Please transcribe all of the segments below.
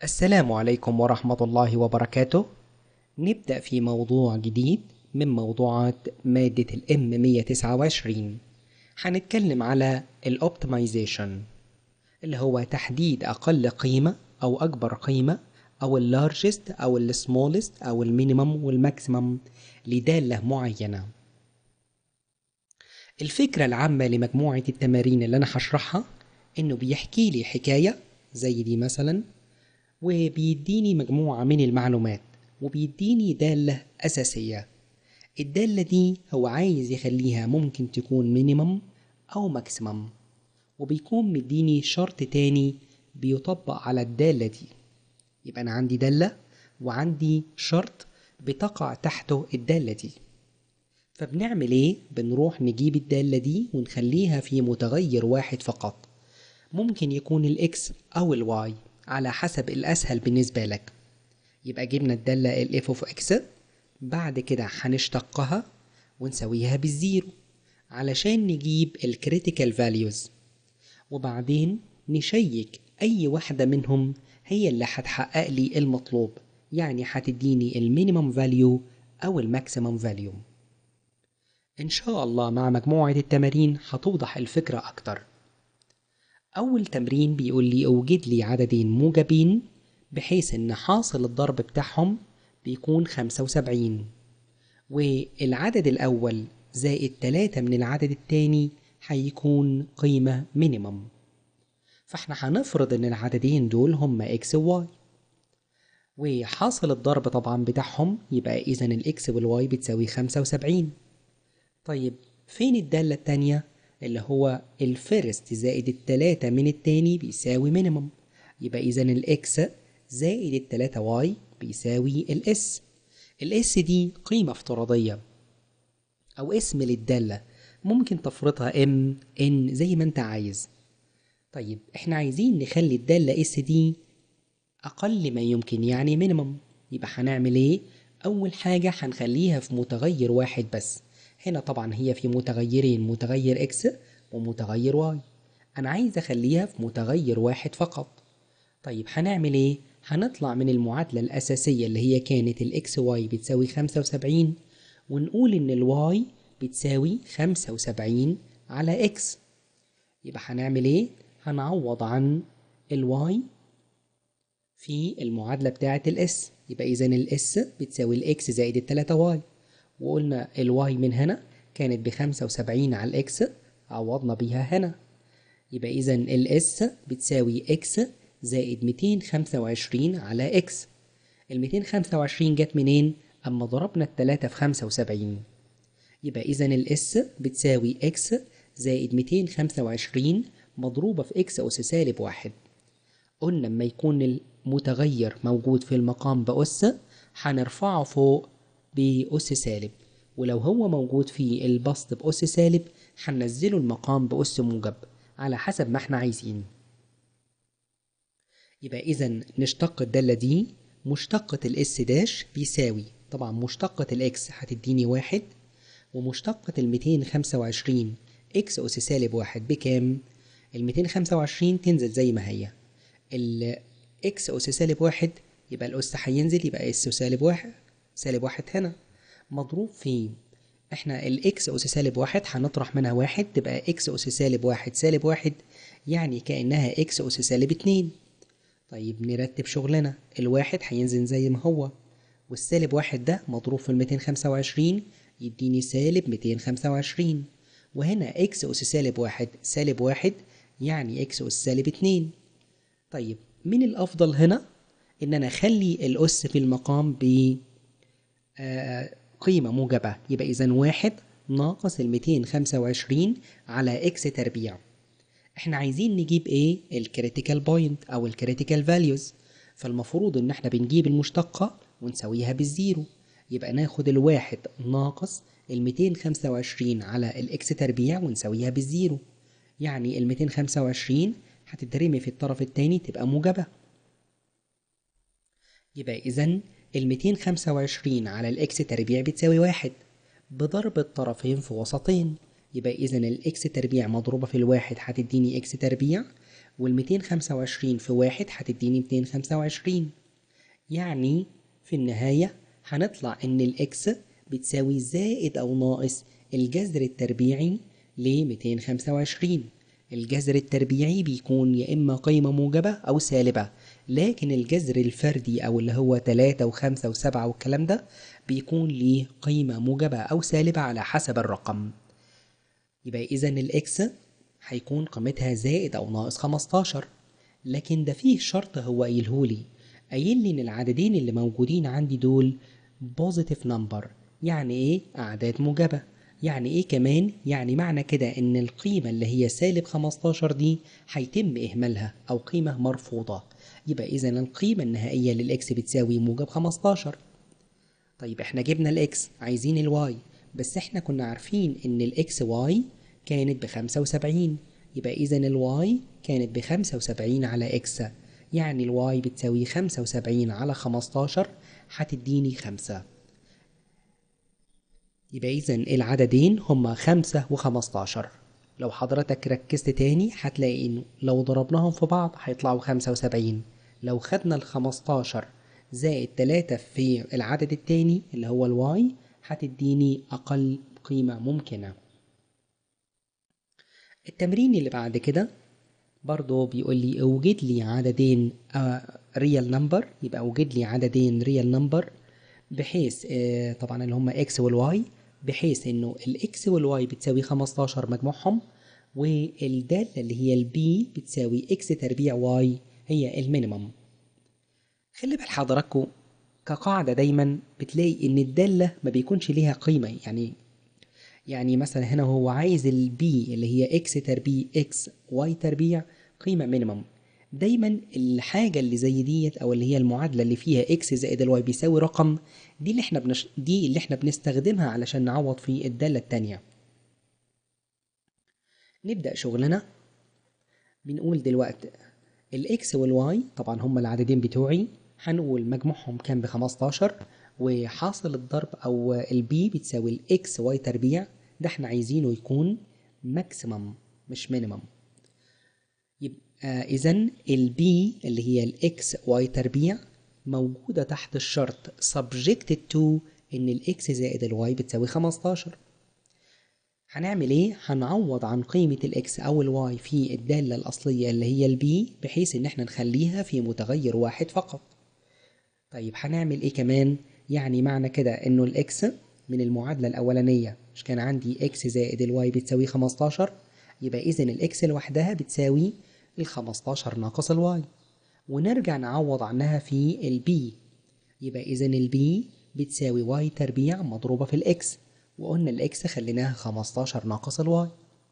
السلام عليكم ورحمة الله وبركاته نبدأ في موضوع جديد من موضوعات مادة الام 129 هنتكلم على الاوبتمايزيشن اللي هو تحديد أقل قيمة أو أكبر قيمة أو اللارجست أو السمولست أو المينيمم والماكسيمم لدالة معينة الفكرة العامة لمجموعة التمارين اللي أنا هشرحها إنه بيحكي لي حكاية زي دي مثلا وبيديني مجموعة من المعلومات وبيديني دالة أساسية الدالة دي هو عايز يخليها ممكن تكون مينيمم أو ماكسيمم وبيكون مديني شرط تاني بيطبق على الدالة دي يبقى أنا عندي دالة وعندي شرط بتقع تحته الدالة دي فبنعمل ايه؟ بنروح نجيب الدالة دي ونخليها في متغير واحد فقط ممكن يكون الاكس أو الواي على حسب الأسهل بالنسبة لك يبقى جبنا الدالة ال f of x بعد كده هنشتقها ونسويها بالزيرو علشان نجيب ال critical values وبعدين نشيك أي واحدة منهم هي اللي هتحقق لي المطلوب يعني هتديني المينيمم فاليو أو الماكسيمم فاليو إن شاء الله مع مجموعة التمارين هتوضح الفكرة أكتر أول تمرين بيقول لي أوجد لي عددين موجبين بحيث إن حاصل الضرب بتاعهم بيكون خمسة وسبعين والعدد الأول زائد تلاتة من العدد التاني هيكون قيمة مينيمم فاحنا هنفرض إن العددين دول هما إكس وواي وحاصل الضرب طبعا بتاعهم يبقى إذا الإكس والواي بتساوي خمسة وسبعين طيب فين الدالة التانية اللي هو الفيرست زائد التلاتة من التاني بيساوي مينيمم يبقى إذا الإكس زائد التلاتة واي بيساوي الإس الإس دي قيمة افتراضية أو اسم للدالة ممكن تفرضها ام ان زي ما انت عايز طيب احنا عايزين نخلي الدالة اس دي أقل ما يمكن يعني مينيمم يبقى هنعمل ايه؟ أول حاجة هنخليها في متغير واحد بس هنا طبعا هي في متغيرين متغير اكس ومتغير واي انا عايز اخليها في متغير واحد فقط طيب هنعمل ايه هنطلع من المعادلة الأساسية اللي هي كانت الاكس واي بتساوي خمسة وسبعين ونقول إن الواي بتساوي خمسة وسبعين على اكس يبقى هنعمل ايه هنعوض عن الواي في المعادلة بتاعة الاس يبقى إذا الاس بتساوي الاكس زائد التلاتة واي وقلنا الواي من هنا كانت بخمسة وسبعين على الإكس عوضنا بيها هنا يبقى إذا الإس بتساوي إكس زائد ميتين خمسة وعشرين على إكس الميتين خمسة وعشرين جت منين؟ أما ضربنا التلاتة في خمسة وسبعين يبقى إذا الإس بتساوي إكس زائد ميتين خمسة وعشرين مضروبة في إكس أس سالب واحد قلنا لما يكون المتغير موجود في المقام بأس هنرفعه فوق بأس سالب ولو هو موجود في البسط بأس سالب هننزله المقام بأس موجب على حسب ما احنا عايزين يبقى إذا نشتق الدالة دي مشتقة الاس داش بيساوي طبعا مشتقة الاكس هتديني واحد ومشتقة الميتين خمسة وعشرين اكس أس سالب واحد بكام؟ الميتين خمسة وعشرين تنزل زي ما هي الاكس أس سالب واحد يبقى الأس هينزل يبقى اس سالب واحد سالب واحد هنا مضروب في احنا الاكس اس سالب واحد هنطرح منها واحد تبقى اكس اس سالب واحد سالب واحد يعني كأنها اكس اس سالب اتنين طيب نرتب شغلنا الواحد هينزل زي ما هو والسالب واحد ده مضروب في الميتين خمسة وعشرين يديني سالب ميتين خمسة وعشرين وهنا اكس اس سالب واحد سالب واحد يعني اكس اس سالب اتنين طيب من الأفضل هنا إن أنا أخلي الأس في المقام ب آه قيمة موجبة يبقى إذا واحد ناقص الميتين خمسة وعشرين على إكس تربيع إحنا عايزين نجيب إيه الكريتيكال بوينت أو الكريتيكال فاليوز فالمفروض إن إحنا بنجيب المشتقة ونسويها بالزيرو يبقى ناخد الواحد ناقص الميتين خمسة وعشرين على الإكس تربيع ونسويها بالزيرو يعني الميتين خمسة وعشرين هتترمي في الطرف التاني تبقى موجبة يبقى إذا الميتين خمسة وعشرين على الإكس تربيع بتساوي واحد بضرب الطرفين في وسطين يبقى إذا الإكس تربيع مضروبة في الواحد هتديني إكس تربيع والميتين خمسة وعشرين في واحد هتديني ميتين خمسة وعشرين يعني في النهاية هنطلع إن الإكس بتساوي زائد أو ناقص الجذر التربيعي ل 225 الجذر التربيعي بيكون يا إما قيمة موجبة أو سالبة لكن الجذر الفردي أو اللي هو 3 و5 و7 والكلام ده بيكون ليه قيمة موجبة أو سالبة على حسب الرقم يبقى إذا الإكس هيكون قيمتها زائد أو ناقص 15 لكن ده فيه شرط هو قايلهولي قايل لي إن العددين اللي موجودين عندي دول بوزيتيف نمبر يعني إيه أعداد موجبة يعني إيه كمان يعني معنى كده إن القيمة اللي هي سالب 15 دي هيتم إهمالها أو قيمة مرفوضة يبقى إذا القيمة النهائية للإكس بتساوي موجب 15 طيب إحنا جبنا الإكس عايزين الواي بس إحنا كنا عارفين إن الإكس واي كانت بخمسة وسبعين يبقى إذا الواي كانت بخمسة وسبعين على إكس يعني الواي بتساوي خمسة وسبعين على خمستاشر هتديني خمسة يبقى إذا العددين هما خمسة وخمستاشر لو حضرتك ركزت تاني هتلاقي إنه لو ضربناهم في بعض هيطلعوا خمسة وسبعين لو خدنا الخمستاشر زائد تلاتة في العدد التاني اللي هو الواي هتديني أقل قيمة ممكنة التمرين اللي بعد كده برضه بيقول لي اوجد لي عددين ريال نمبر يبقى اوجد لي عددين ريال نمبر بحيث آه، طبعا اللي هم اكس والواي بحيث انه الاكس والواي بتساوي 15 مجموعهم والدالة اللي هي البي بتساوي اكس تربيع واي هي المينيمم خلي بال حضراتكم كقاعدة دايما بتلاقي ان الدالة ما بيكونش ليها قيمة يعني يعني مثلا هنا هو عايز البي اللي هي اكس تربيع اكس واي تربيع قيمة مينيمم دايما الحاجة اللي زي ديت او اللي هي المعادلة اللي فيها اكس زائد الواي بيساوي رقم دي اللي احنا بنش... دي اللي احنا بنستخدمها علشان نعوض في الدالة التانية نبدأ شغلنا بنقول دلوقتي الاكس والواي طبعا هما العددين بتوعي هنقول مجموعهم كان ب 15 وحاصل الضرب او البي بتساوي الاكس واي تربيع ده احنا عايزينه يكون ماكسيمم مش مينيمم يبقى اذا البي اللي هي الاكس واي تربيع موجودة تحت الشرط subjected to ان الاكس زائد الواي بتساوي 15 هنعمل ايه هنعوض عن قيمة الاكس او الواي في الدالة الاصلية اللي هي البي بحيث ان احنا نخليها في متغير واحد فقط طيب هنعمل ايه كمان يعني معنى كده انه الاكس من المعادلة الاولانية مش كان عندي اكس زائد الواي بتساوي 15 يبقى اذا الاكس لوحدها بتساوي ال 15 ناقص الواي ونرجع نعوض عنها في البي يبقى اذا البي بتساوي واي تربيع مضروبة في الاكس وقلنا الاكس خليناها 15 ناقص الواي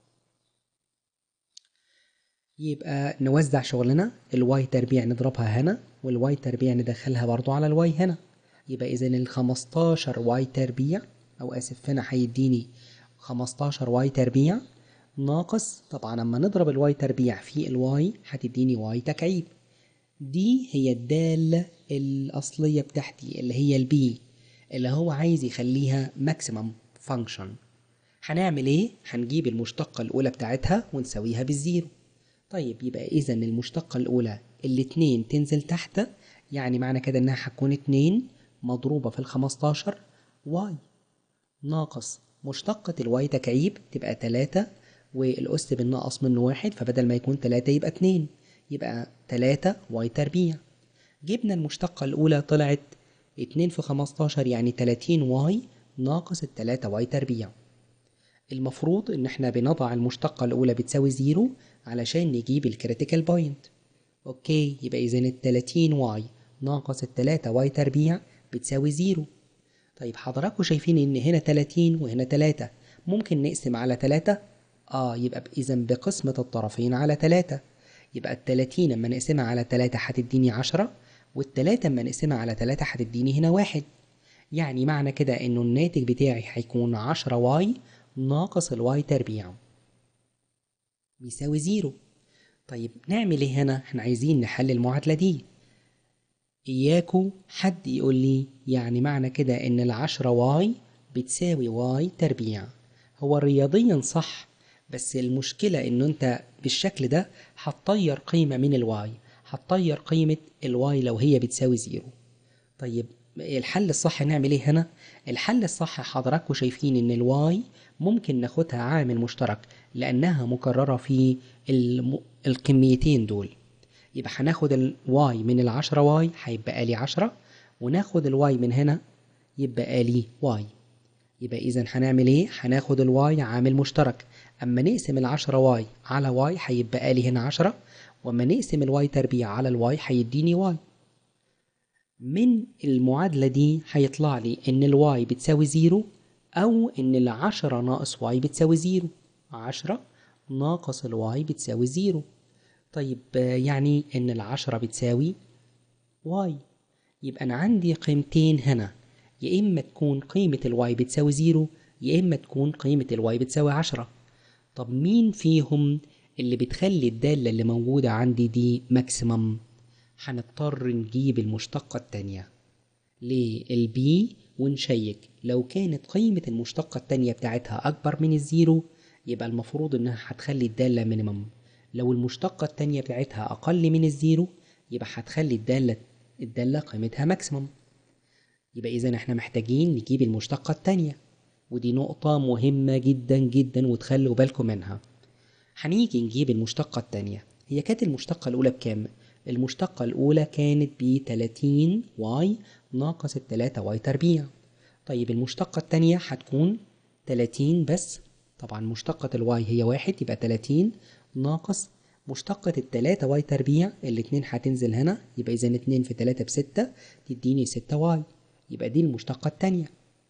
يبقى نوزع شغلنا الواي تربيع نضربها هنا والواي تربيع ندخلها برضو على الواي هنا يبقى اذا ال 15 واي تربيع او اسف هنا هيديني 15 واي تربيع ناقص طبعا لما نضرب الواي تربيع في الواي هتديني واي تكعيب دي هي الدالة الأصلية بتاعتي اللي هي البي اللي هو عايز يخليها ماكسيمم فانكشن هنعمل ايه هنجيب المشتقة الأولى بتاعتها ونساويها بالزيرو طيب يبقى إذا المشتقة الأولى الاتنين تنزل تحت يعني معنى كده إنها هتكون اتنين مضروبة في الخمستاشر واي ناقص مشتقة الواي تكعيب تبقى تلاتة والأس بالناقص منه واحد فبدل ما يكون تلاتة يبقى اتنين يبقى تلاتة واي تربيع جبنا المشتقة الأولى طلعت اتنين في خمستاشر يعني تلاتين واي ناقص التلاتة واي تربيع المفروض إن احنا بنضع المشتقة الأولى بتساوي زيرو علشان نجيب الكريتيكال بوينت أوكي يبقى إذا التلاتين واي ناقص التلاتة واي تربيع بتساوي زيرو طيب حضراتكم شايفين إن هنا تلاتين وهنا تلاتة ممكن نقسم على تلاتة؟ آه يبقى إذا بقسمة الطرفين على تلاتة يبقى التلاتين لما نقسمها على تلاتة هتديني عشرة والتلاتة لما نقسمها على تلاتة هتديني هنا واحد يعني معنى كده إنه الناتج بتاعي هيكون عشرة واي ناقص الواي تربيع بيساوي زيرو طيب نعمل ايه هنا احنا عايزين نحل المعادلة دي إياكو حد يقول لي يعني معنى كده إن العشرة واي بتساوي واي تربيع هو رياضيا صح بس المشكلة انه انت بالشكل ده هتطير قيمة من الواي هتطير قيمة الواي لو هي بتساوي زيرو طيب الحل الصح نعمل ايه هنا الحل الصح حضراتكم شايفين ان الواي ممكن ناخدها عامل مشترك لانها مكررة في الم... الكميتين دول يبقى هناخد الواي من العشرة واي هيبقى لي عشرة وناخد الواي من هنا يبقى لي واي يبقى اذا هنعمل ايه هناخد الواي عامل مشترك اما نقسم العشرة واي على واي هيبقى لي هنا عشرة واما نقسم الواي تربيع على الواي هيديني واي من المعادلة دي هيطلع لي ان الواي بتساوي زيرو او ان العشرة ناقص واي بتساوي زيرو عشرة ناقص الواي بتساوي زيرو طيب يعني ان العشرة بتساوي واي يبقى انا عندي قيمتين هنا يا اما تكون قيمة الواي بتساوي زيرو يا اما تكون قيمة الواي بتساوي عشرة طب مين فيهم اللي بتخلي الدالة اللي موجودة عندي دي ماكسيمم هنضطر نجيب المشتقة التانية للبي ونشيك لو كانت قيمة المشتقة التانية بتاعتها أكبر من الزيرو يبقى المفروض إنها هتخلي الدالة مينيمم لو المشتقة التانية بتاعتها أقل من الزيرو يبقى هتخلي الدالة الدالة قيمتها ماكسيمم يبقى إذا احنا محتاجين نجيب المشتقة التانية ودي نقطة مهمة جدا جدا وتخلوا بالكم منها هنيجي نجيب المشتقة التانية هي كانت المشتقة الأولى بكام؟ المشتقة الأولى كانت ب 30 واي ناقص التلاتة واي تربيع طيب المشتقة التانية هتكون 30 بس طبعا مشتقة الواي هي واحد يبقى 30 ناقص مشتقة التلاتة واي تربيع الاتنين هتنزل هنا يبقى إذا اتنين في تلاتة بستة تديني ستة واي يبقى دي المشتقة التانية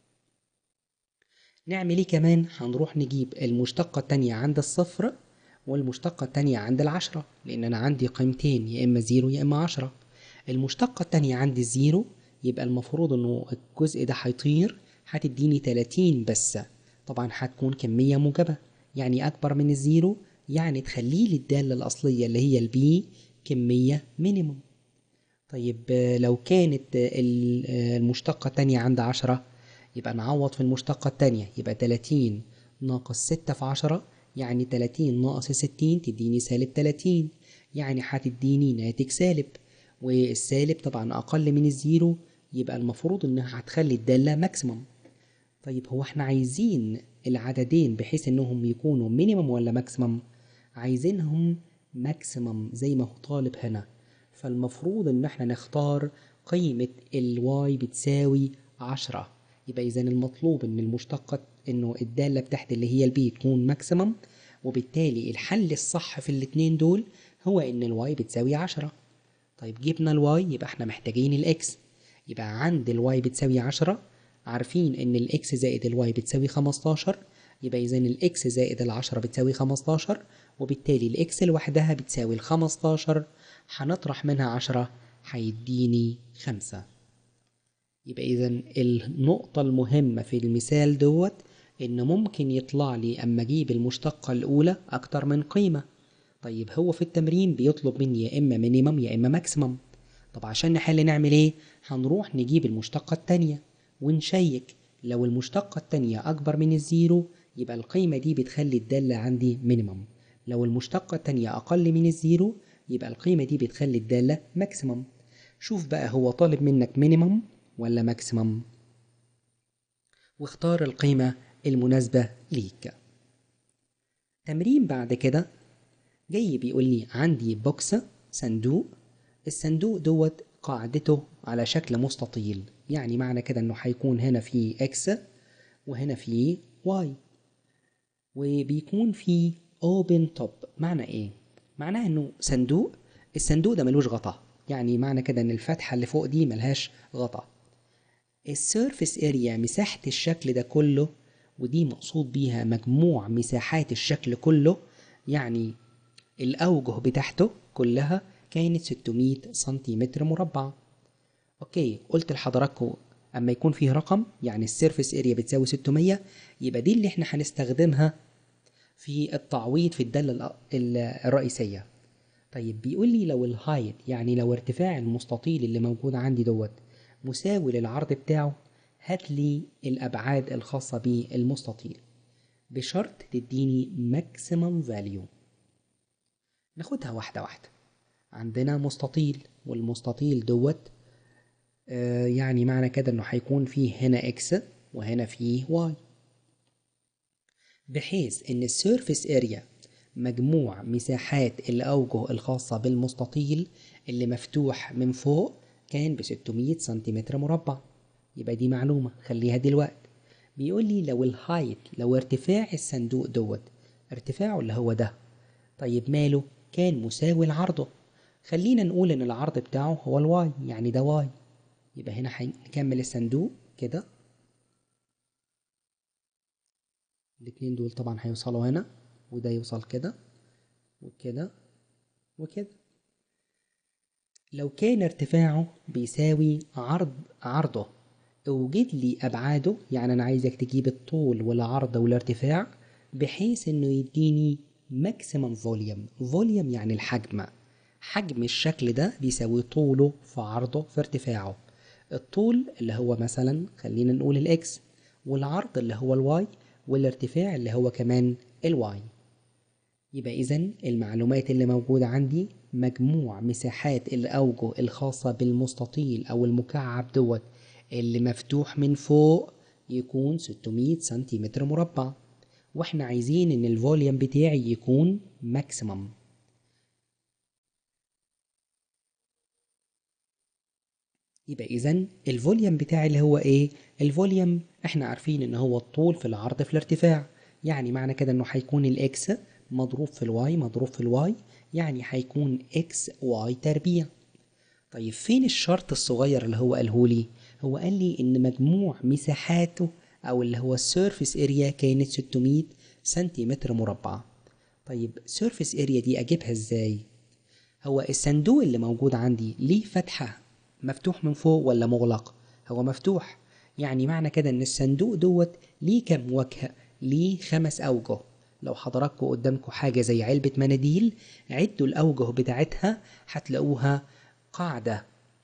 نعمل ايه كمان هنروح نجيب المشتقة التانية عند الصفر والمشتقة التانية عند العشرة لأن أنا عندي قيمتين يا إما زيرو يا إما عشرة المشتقة التانية عندي الزيرو يبقى المفروض إنه الجزء ده هيطير هتديني تلاتين بس طبعا هتكون كمية موجبة يعني أكبر من الزيرو يعني تخلي لي الدالة الأصلية اللي هي البي كمية مينيموم طيب لو كانت المشتقة التانية عند عشرة يبقى نعوض في المشتقة التانية يبقى تلاتين ناقص ستة في عشرة يعني تلاتين ناقص ستين تديني سالب تلاتين يعني هتديني ناتج سالب والسالب طبعا أقل من الزيرو يبقى المفروض إنها هتخلي الدالة ماكسيمم طيب هو احنا عايزين العددين بحيث إنهم يكونوا مينيمم ولا ماكسيمم عايزينهم ماكسيمم زي ما هو طالب هنا فالمفروض إن احنا نختار قيمة الواي بتساوي عشرة يبقى إذا المطلوب إن المشتقة إنه الدالة بتاعت اللي هي البي تكون ماكسيمم وبالتالي الحل الصح في الاتنين دول هو إن الواي بتساوي عشرة طيب جبنا الواي يبقى احنا محتاجين الإكس يبقى عند الواي بتساوي عشرة عارفين إن الإكس زائد الواي بتساوي خمستاشر يبقى إذا الإكس زائد العشرة بتساوي خمستاشر وبالتالي الإكس لوحدها بتساوي الخمستاشر هنطرح منها عشرة هيديني خمسة يبقى إذا النقطة المهمة في المثال دوت إن ممكن يطلع لي أما أجيب المشتقة الأولى أكتر من قيمة طيب هو في التمرين بيطلب مني يا إما مينيمم يا إما ماكسيمم طب عشان نحل نعمل إيه؟ هنروح نجيب المشتقة التانية ونشيك لو المشتقة التانية أكبر من الزيرو يبقى القيمة دي بتخلي الدالة عندي مينيمم لو المشتقة التانية أقل من الزيرو يبقى القيمة دي بتخلي الدالة ماكسيمم شوف بقى هو طالب منك مينيمم ولا ماكسيمم واختار القيمة المناسبة ليك تمرين بعد كده جاي بيقول لي عندي بوكس صندوق الصندوق دوت قاعدته على شكل مستطيل يعني معنى كده انه هيكون هنا في اكس وهنا في واي وبيكون في اوبن توب معنى ايه معناه انه صندوق الصندوق ده ملوش غطا يعني معنى كده ان الفتحه اللي فوق دي ملهاش غطا السيرفيس اريا مساحه الشكل ده كله ودي مقصود بيها مجموع مساحات الشكل كله يعني الاوجه بتاعته كلها كانت 600 سنتيمتر مربع اوكي قلت لحضراتكم اما يكون فيه رقم يعني السيرفيس اريا بتساوي 600 يبقى دي اللي احنا هنستخدمها في التعويض في الدالة الرئيسية طيب بيقول لي لو الهايت يعني لو ارتفاع المستطيل اللي موجود عندي دوت مساوي للعرض بتاعه هات لي الأبعاد الخاصة بالمستطيل بشرط تديني maximum value ناخدها واحدة واحدة عندنا مستطيل والمستطيل دوت آه يعني معنى كده انه هيكون فيه هنا اكس وهنا فيه واي بحيث ان السيرفيس اريا مجموع مساحات الأوجه الخاصة بالمستطيل اللي مفتوح من فوق كان ب 600 سنتيمتر مربع يبقى دي معلومة خليها دلوقتي بيقول لي لو الهايت لو ارتفاع الصندوق دوت ارتفاعه اللي هو ده طيب ماله كان مساوي لعرضه خلينا نقول ان العرض بتاعه هو الواي يعني ده واي يبقى هنا هنكمل الصندوق كده الاتنين دول طبعا هيوصلوا هنا وده يوصل كده وكده وكده لو كان ارتفاعه بيساوي عرض عرضه اوجد لي ابعاده يعني انا عايزك تجيب الطول والعرض والارتفاع بحيث انه يديني ماكسيمم فوليوم فوليوم يعني الحجم حجم الشكل ده بيساوي طوله في عرضه في ارتفاعه الطول اللي هو مثلا خلينا نقول الاكس والعرض اللي هو الواي والارتفاع اللي هو كمان الواي يبقى إذا المعلومات اللي موجودة عندي مجموع مساحات الأوجه الخاصة بالمستطيل أو المكعب دوت اللي مفتوح من فوق يكون 600 سنتيمتر مربع واحنا عايزين ان الفوليوم بتاعي يكون ماكسيمم يبقى اذا الفوليوم بتاعي اللي هو ايه الفوليوم احنا عارفين ان هو الطول في العرض في الارتفاع يعني معنى كده انه هيكون الاكس مضروب في الواي مضروب في الواي يعني هيكون اكس واي تربيع طيب فين الشرط الصغير اللي هو قاله لي هو قال لي ان مجموع مساحاته او اللي هو السيرفيس اريا كانت 600 سنتيمتر مربع طيب سيرفيس اريا دي اجيبها ازاي هو الصندوق اللي موجود عندي ليه فتحة مفتوح من فوق ولا مغلق هو مفتوح يعني معنى كده ان الصندوق دوت ليه كم وجه ليه خمس اوجه لو حضراتكم قدامكم حاجة زي علبة مناديل عدوا الأوجه بتاعتها هتلاقوها قاعدة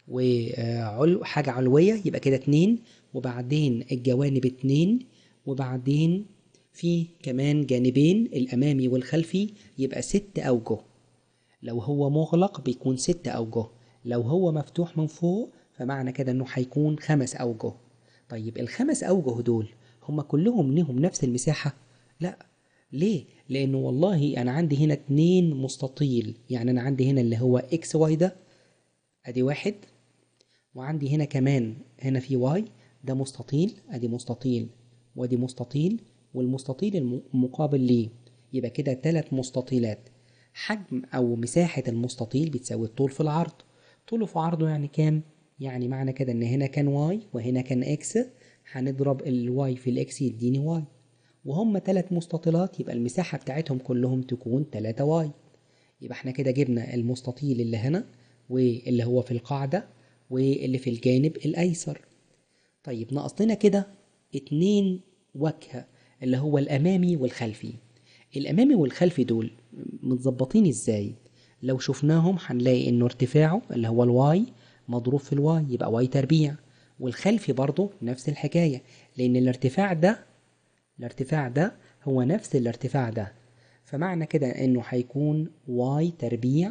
وحاجة علوية يبقى كده اتنين وبعدين الجوانب اتنين وبعدين في كمان جانبين الأمامي والخلفي يبقى ست أوجه لو هو مغلق بيكون ست أوجه لو هو مفتوح من فوق فمعنى كده انه هيكون خمس أوجه طيب الخمس أوجه دول هما كلهم ليهم نفس المساحة؟ لا ليه؟ لأنه والله أنا عندي هنا اتنين مستطيل يعني أنا عندي هنا اللي هو إكس واي ده أدي واحد وعندي هنا كمان هنا في واي ده مستطيل أدي مستطيل وأدي مستطيل والمستطيل المقابل ليه يبقى كده تلات مستطيلات حجم أو مساحة المستطيل بتساوي الطول في العرض طوله في عرضه يعني كام؟ يعني معنى كده إن هنا كان واي وهنا كان إكس هنضرب الواي في الإكس يديني واي وهم تلات مستطيلات يبقى المساحة بتاعتهم كلهم تكون تلاتة واي يبقى احنا كده جبنا المستطيل اللي هنا واللي هو في القاعدة واللي في الجانب الأيسر طيب ناقص لنا كده اتنين وجه اللي هو الأمامي والخلفي الأمامي والخلفي دول متظبطين ازاي لو شفناهم هنلاقي انه ارتفاعه اللي هو الواي مضروب في الواي يبقى واي تربيع والخلفي برضه نفس الحكاية لأن الارتفاع ده الارتفاع ده هو نفس الارتفاع ده فمعنى كده انه هيكون واي تربيع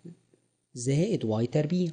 زائد واي تربيع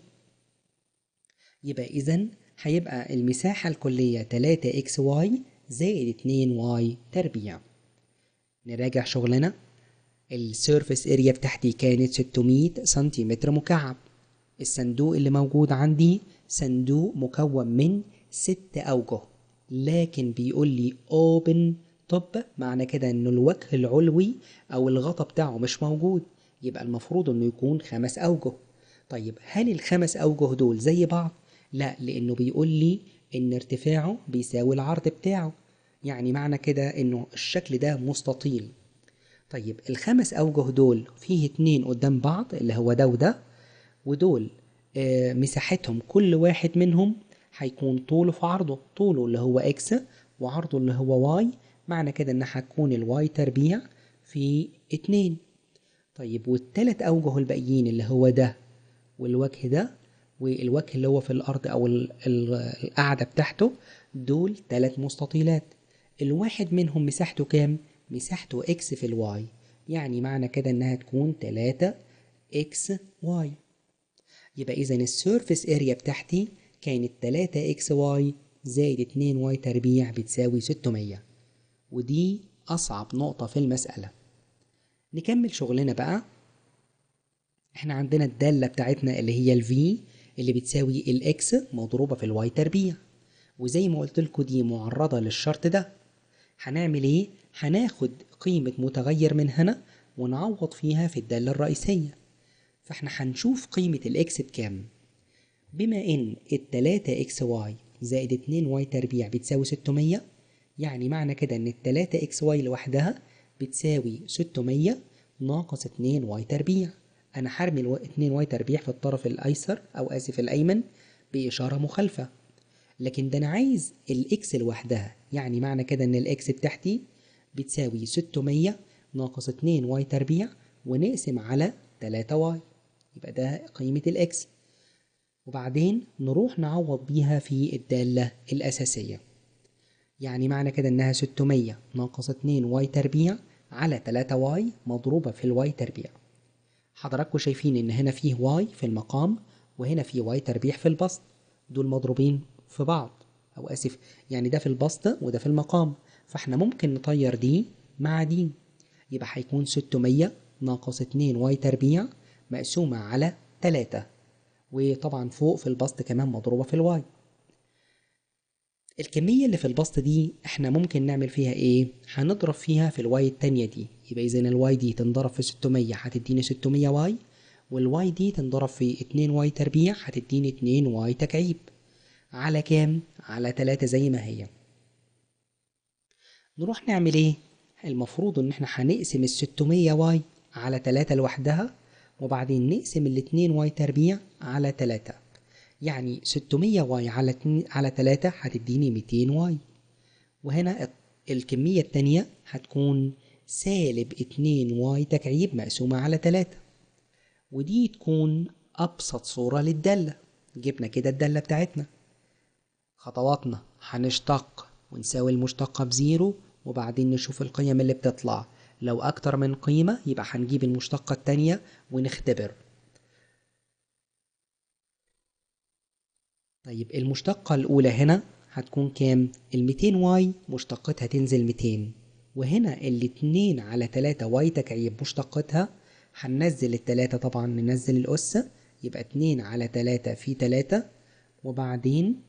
يبقى اذا هيبقى المساحة الكلية 3 اكس واي زائد 2 واي تربيع نراجع شغلنا السيرفس اريا بتاعتي كانت 600 سنتيمتر مكعب الصندوق اللي موجود عندي صندوق مكون من ست أوجه لكن بيقول لي open top معنى كده انه الوجه العلوي او الغطا بتاعه مش موجود يبقى المفروض انه يكون خمس اوجه طيب هل الخمس اوجه دول زي بعض لا لانه بيقول لي ان ارتفاعه بيساوي العرض بتاعه يعني معنى كده انه الشكل ده مستطيل طيب الخمس اوجه دول فيه اتنين قدام بعض اللي هو ده وده ودول آه مساحتهم كل واحد منهم هيكون طوله في عرضه طوله اللي هو اكس وعرضه اللي هو واي معنى كده ان هتكون الواي تربيع في اتنين طيب والتلات اوجه الباقيين اللي هو ده والوجه ده والوجه اللي هو في الارض او القاعدة بتاعته دول تلات مستطيلات الواحد منهم مساحته كام مساحته اكس في الواي يعني معنى كده انها تكون 3 اكس واي يبقى اذا السيرفيس اريا بتاعتي كانت 3 اكس واي زائد 2 واي تربيع بتساوي 600 ودي اصعب نقطة في المسألة نكمل شغلنا بقى احنا عندنا الدالة بتاعتنا اللي هي الفي اللي بتساوي الاكس مضروبة في الواي تربيع وزي ما قلت لكم دي معرضة للشرط ده هنعمل ايه هناخد قيمة متغير من هنا ونعوض فيها في الدالة الرئيسية فاحنا هنشوف قيمة الاكس بكام بما ان التلاتة اكس واي زائد اتنين واي تربيع بتساوي ستمية يعني معنى كده ان التلاتة اكس واي لوحدها بتساوي ستمية ناقص اتنين واي تربيع انا هرمي الو... اتنين واي تربيع في الطرف الايسر او اسف الايمن باشارة مخالفة لكن ده انا عايز الاكس لوحدها يعني معنى كده ان الاكس بتاعتي بتساوي 600 ناقص 2 واي تربيع ونقسم على 3 واي يبقى ده قيمة الاكس وبعدين نروح نعوض بيها في الدالة الأساسية يعني معنى كده إنها 600 ناقص 2 واي تربيع على 3 واي مضروبة في الواي تربيع حضراتكم شايفين إن هنا فيه واي في المقام وهنا فيه واي تربيع في البسط دول مضروبين في بعض أو آسف يعني ده في البسط وده في المقام فاحنا ممكن نطير دي مع دي يبقى هيكون 600 ناقص 2 واي تربيع مقسومة على 3 وطبعا فوق في البسط كمان مضروبة في الواي الكمية اللي في البسط دي احنا ممكن نعمل فيها ايه؟ هنضرب فيها في الواي التانية دي يبقى اذا الواي دي تنضرب في 600 هتديني 600 واي والواي دي تنضرب في 2 واي تربيع هتديني 2 واي تكعيب على كام؟ على 3 زي ما هي نروح نعمل ايه؟ المفروض ان احنا هنقسم ال 600 واي على 3 لوحدها وبعدين نقسم ال 2 واي تربيع على 3 يعني 600 واي على 2 على 3 هتديني 200 واي وهنا الكمية التانية هتكون سالب 2 واي تكعيب مقسومة على 3 ودي تكون أبسط صورة للدالة جبنا كده الدالة بتاعتنا خطواتنا هنشتق ونساوي المشتقة بزيرو وبعدين نشوف القيم اللي بتطلع لو أكتر من قيمة يبقى هنجيب المشتقة التانية ونختبر طيب المشتقة الأولى هنا هتكون كام؟ الميتين واي مشتقتها تنزل ميتين وهنا الاتنين على تلاتة واي تكعيب مشتقتها هننزل التلاتة طبعا ننزل الأس يبقى اتنين على تلاتة في تلاتة وبعدين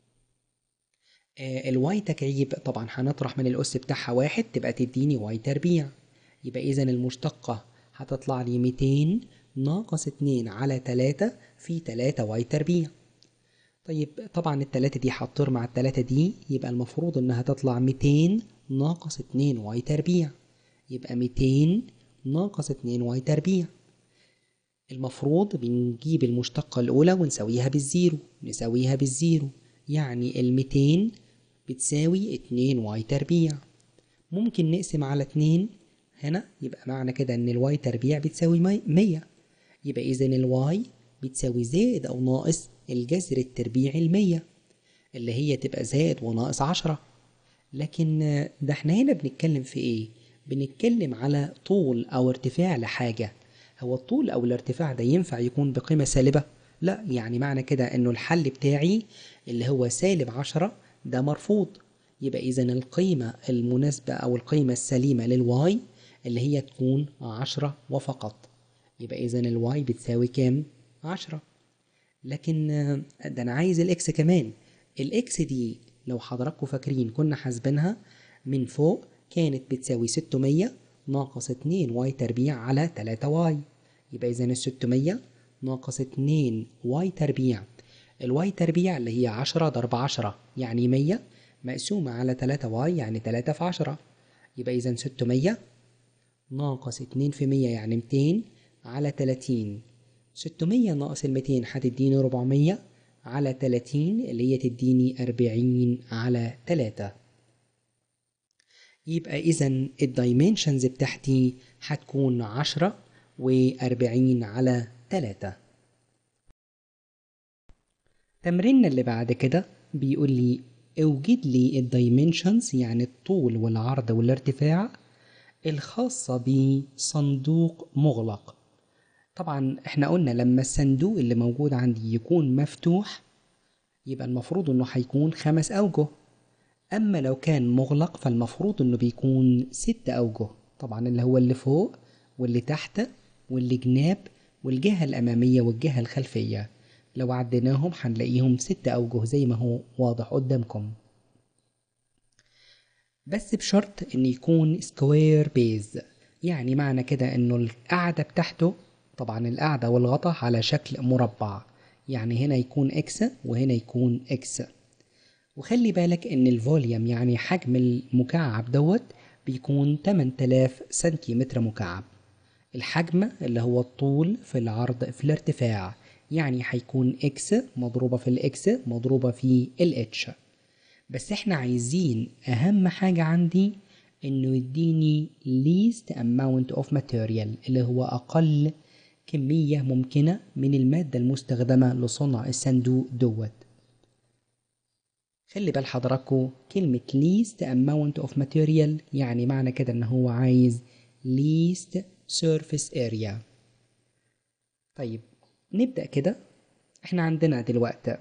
آه الواي تكعيب طبعا هنطرح من الأس بتاعها واحد تبقى تديني واي تربيع يبقى إذا المشتقة هتطلع لي ميتين ناقص اتنين على تلاتة في تلاتة واي تربيع طيب طبعا التلاتة دي هتطير مع التلاتة دي يبقى المفروض انها تطلع ميتين ناقص اتنين واي تربيع يبقى ميتين ناقص اتنين واي تربيع المفروض بنجيب المشتقة الأولى ونساويها بالزيرو نساويها بالزيرو يعني الميتين بتساوي اتنين واي تربيع ممكن نقسم على اتنين هنا يبقى معنى كده ان الواي تربيع بتساوي مية يبقى إذا الواي بتساوي زائد أو ناقص الجذر التربيعي المية اللي هي تبقى زائد وناقص عشرة لكن ده احنا هنا بنتكلم في ايه؟ بنتكلم على طول أو ارتفاع لحاجة هو الطول أو الارتفاع ده ينفع يكون بقيمة سالبة؟ لا يعني معنى كده انه الحل بتاعي اللي هو سالب عشرة ده مرفوض يبقى إذا القيمة المناسبة أو القيمة السليمة للواي اللي هي تكون عشرة وفقط يبقى إذا الواي بتساوي كام؟ عشرة لكن ده أنا عايز الإكس كمان الإكس دي لو حضراتكم فاكرين كنا حاسبينها من فوق كانت بتساوي ستمية ناقص اتنين واي تربيع على تلاتة واي يبقى إذا الستمية ناقص اتنين واي تربيع الواي تربيع اللي هي عشرة ضرب عشرة يعني مية مقسومة على تلاتة واي يعني تلاتة في عشرة يبقى إذا ستمية ناقص اتنين في مية يعني ميتين على تلاتين ستمية ناقص الميتين هتديني ربعمية على تلاتين اللي هي تديني أربعين على تلاتة يبقى إذا الدايمنشنز بتاعتي هتكون عشرة وأربعين على تلاتة تمريننا اللي بعد كده بيقول لي اوجد لي الدايمنشنز يعني الطول والعرض والارتفاع الخاصة بصندوق مغلق طبعا احنا قلنا لما الصندوق اللي موجود عندي يكون مفتوح يبقى المفروض انه هيكون خمس اوجه اما لو كان مغلق فالمفروض انه بيكون ست اوجه طبعا اللي هو اللي فوق واللي تحت واللي جناب والجهة الامامية والجهة الخلفية لو عديناهم هنلاقيهم ست اوجه زي ما هو واضح قدامكم بس بشرط ان يكون سكوير بيز يعني معنى كده انه القاعدة بتاعته طبعا القاعدة والغطا على شكل مربع يعني هنا يكون اكس وهنا يكون اكس وخلي بالك ان الفوليوم يعني حجم المكعب دوت بيكون 8000 سنتيمتر مكعب الحجم اللي هو الطول في العرض في الارتفاع يعني هيكون اكس مضروبة في الاكس مضروبة في الاتش بس احنا عايزين اهم حاجة عندي انه يديني least amount of material اللي هو اقل كمية ممكنة من المادة المستخدمة لصنع الصندوق دوت خلي بال حضراتكم كلمة least amount of material يعني معنى كده ان هو عايز least surface area طيب نبدأ كده احنا عندنا دلوقتي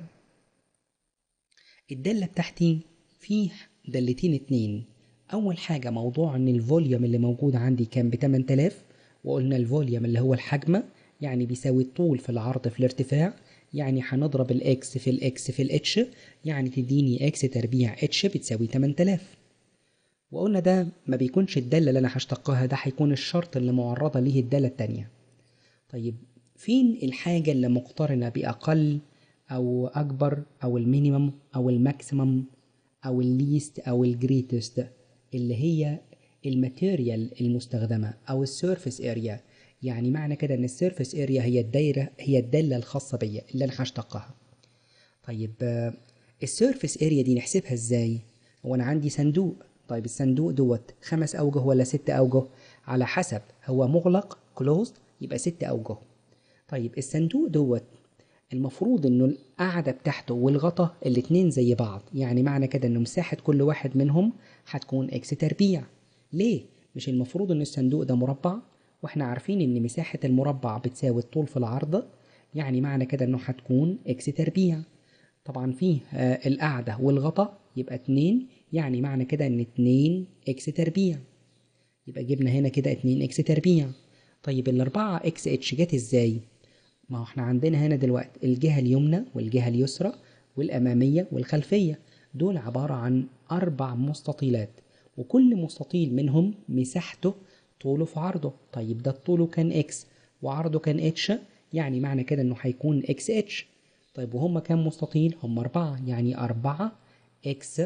الدالة بتاعتي فيه دالتين اتنين أول حاجة موضوع إن الفوليوم اللي موجود عندي كان ب 8000 وقلنا الفوليوم اللي هو الحجم يعني بيساوي الطول في العرض في الارتفاع يعني هنضرب الاكس في الاكس في الاتش يعني تديني اكس تربيع اتش بتساوي 8000 وقلنا ده ما بيكونش الدالة اللي أنا هشتقها ده هيكون الشرط اللي معرضة ليه الدالة التانية طيب فين الحاجة اللي مقترنة بأقل أو أكبر أو المينيمم أو الماكسيمم أو الليست أو الجريتست اللي هي الماتيريال المستخدمة أو السيرفيس اريا يعني معنى كده ان السيرفيس اريا هي الدايرة هي الدالة الخاصة بيا اللي انا هشتقها طيب السيرفيس اريا دي نحسبها ازاي هو انا عندي صندوق طيب الصندوق دوت خمس اوجه ولا ست اوجه على حسب هو مغلق كلوزد يبقى ست اوجه طيب الصندوق دوت المفروض انه القاعدة بتاعته والغطا الاتنين زي بعض يعني معنى كده انه مساحة كل واحد منهم هتكون اكس تربيع ليه؟ مش المفروض ان الصندوق ده مربع واحنا عارفين ان مساحة المربع بتساوي الطول في العرض يعني معنى كده انه هتكون اكس تربيع طبعا فيه آه القاعدة والغطا يبقى اتنين يعني معنى كده ان اتنين اكس تربيع يبقى جبنا هنا كده اتنين اكس تربيع طيب الاربعة اكس اتش جت ازاي ما هو احنا عندنا هنا دلوقتي الجهة اليمنى والجهة اليسرى والأمامية والخلفية دول عبارة عن أربع مستطيلات وكل مستطيل منهم مساحته طوله في عرضه طيب ده طوله كان اكس وعرضه كان اتش يعني معنى كده انه هيكون اكس اتش طيب وهم كام مستطيل هم أربعة يعني أربعة اكس